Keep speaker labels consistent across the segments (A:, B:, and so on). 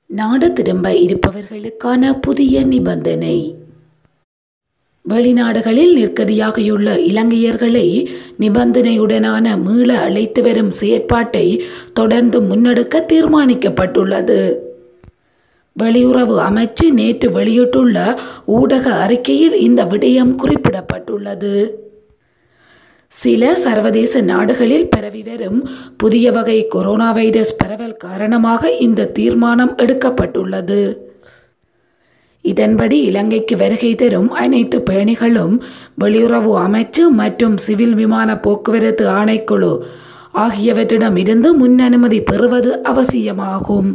A: நாடு திரும்ப இருப்பவர்களுக்கான புதிய நிபந்தனை வெளிநாடுகளில் நிற்கதியாகியுள்ள இலங்கையர்களை நிபந்தனையுடனான மீள அழைத்து வரும் செயற்பாட்டை தொடர்ந்து முன்னெடுக்க தீர்மானிக்கப்பட்டுள்ளது வெளியுறவு அமைச்சு நேற்று வெளியிட்டுள்ள ஊடக அறிக்கையில் இந்த விடயம் குறிப்பிடப்பட்டுள்ளது சில சர்வதேச நாடுகளில் பரவி வரும் புதிய வகை கொரோனா வைரஸ் பரவல் காரணமாக இந்த தீர்மானம் எடுக்கப்பட்டுள்ளது இதன்படி இலங்கைக்கு வருகை தரும் அனைத்து பயணிகளும் வெளியுறவு அமைச்சு மற்றும் சிவில் விமான போக்குவரத்து ஆணைக்குழு ஆகியவற்றிடமிருந்து முன் அனுமதி பெறுவது அவசியமாகும்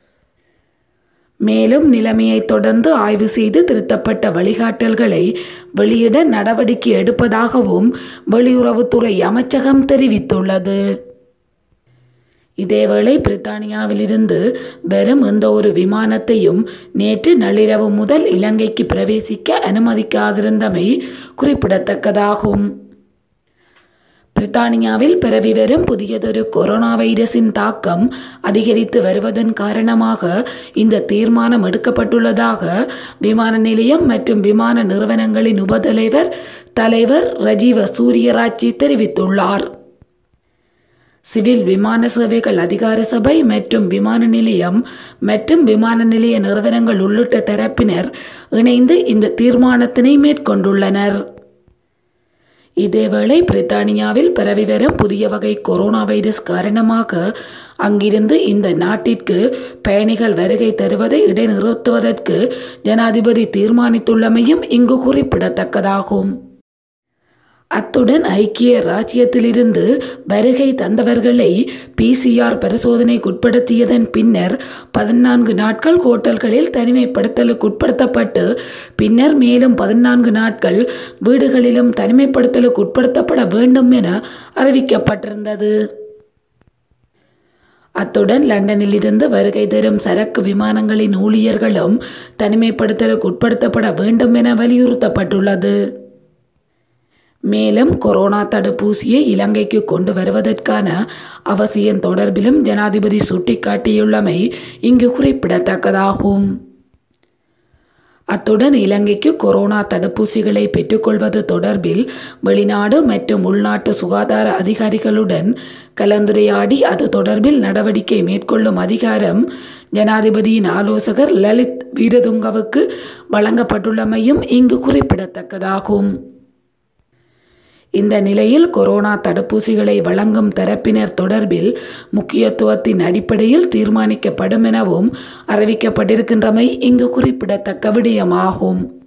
A: மேலும் நிலைமையை தொடர்ந்து ஆய்வு செய்து திருத்தப்பட்ட வழிகாட்டல்களை வெளியிட நடவடிக்கை எடுப்பதாகவும் வெளியுறவுத்துறை அமைச்சகம் தெரிவித்துள்ளது இதேவேளை பிரித்தானியாவிலிருந்து வெறும் எந்த ஒரு விமானத்தையும் நேற்று நள்ளிரவு முதல் இலங்கைக்கு பிரவேசிக்க அனுமதிக்காதிருந்தமை குறிப்பிடத்தக்கதாகும் பிரித்தானியாவில் பரவி வரும் புதியதொரு கொரோனா வைரஸின் தாக்கம் அதிகரித்து வருவதன் காரணமாக இந்த தீர்மானம் எடுக்கப்பட்டுள்ளதாக விமான நிலையம் மற்றும் விமான நிறுவனங்களின் உபதலைவர் தலைவர் ரஜீவ சூரியராட்சி தெரிவித்துள்ளார் சிவில் விமான சேவைகள் அதிகார சபை மற்றும் விமான நிலையம் மற்றும் விமான நிலைய நிறுவனங்கள் உள்ளிட்ட தரப்பினர் இணைந்து இந்த தீர்மானத்தினை மேற்கொண்டுள்ளனர் இதேவேளை பிரித்தானியாவில் பரவி வரும் புதிய வகை கொரோனா வைரஸ் காரணமாக அங்கிருந்து இந்த நாட்டிற்கு பயணிகள் வருகை தருவதை இடைநிறுத்துவதற்கு ஜனாதிபதி தீர்மானித்துள்ளமையும் இங்கு குறிப்பிடத்தக்கதாகும் அத்துடன் ஐக்கிய ராஜ்யத்திலிருந்து வருகை தந்தவர்களை பிசிஆர் பரிசோதனைக்குட்படுத்தியதன் பின்னர் பதினான்கு நாட்கள் ஹோட்டல்களில் தனிமைப்படுத்தலுக்கு உட்படுத்தப்பட்டு பின்னர் மேலும் பதினான்கு நாட்கள் வீடுகளிலும் தனிமைப்படுத்தலுக்கு உட்படுத்தப்பட வேண்டும் என அறிவிக்கப்பட்டிருந்தது அத்துடன் லண்டனில் இருந்து வருகை தரும் சரக்கு விமானங்களின் ஊழியர்களும் தனிமைப்படுத்தலுக்கு உட்படுத்தப்பட வேண்டும் என வலியுறுத்தப்பட்டுள்ளது மேலும் கொரோனா தடுப்பூசியை இலங்கைக்கு கொண்டு வருவதற்கான அவசியம் தொடர்பிலும் ஜனாதிபதி சுட்டிக்காட்டியுள்ளமை இங்கு குறிப்பிடத்தக்கதாகும் அத்துடன் இலங்கைக்கு கொரோனா தடுப்பூசிகளை பெற்றுக்கொள்வது தொடர்பில் வெளிநாடு மற்றும் உள்நாட்டு சுகாதார அதிகாரிகளுடன் கலந்துரையாடி அது தொடர்பில் நடவடிக்கை மேற்கொள்ளும் அதிகாரம் ஜனாதிபதியின் ஆலோசகர் லலித் வீரதுங்கவுக்கு வழங்கப்பட்டுள்ளமையும் இங்கு குறிப்பிடத்தக்கதாகும் இந்த நிலையில் கொரோனா தடுப்பூசிகளை வழங்கும் தரப்பினர் தொடர்பில் முக்கியத்துவத்தின் அடிப்படையில் தீர்மானிக்கப்படும் எனவும் அறிவிக்கப்பட்டிருக்கின்றமை இங்கு குறிப்பிடத்தக்க விடயமாகும்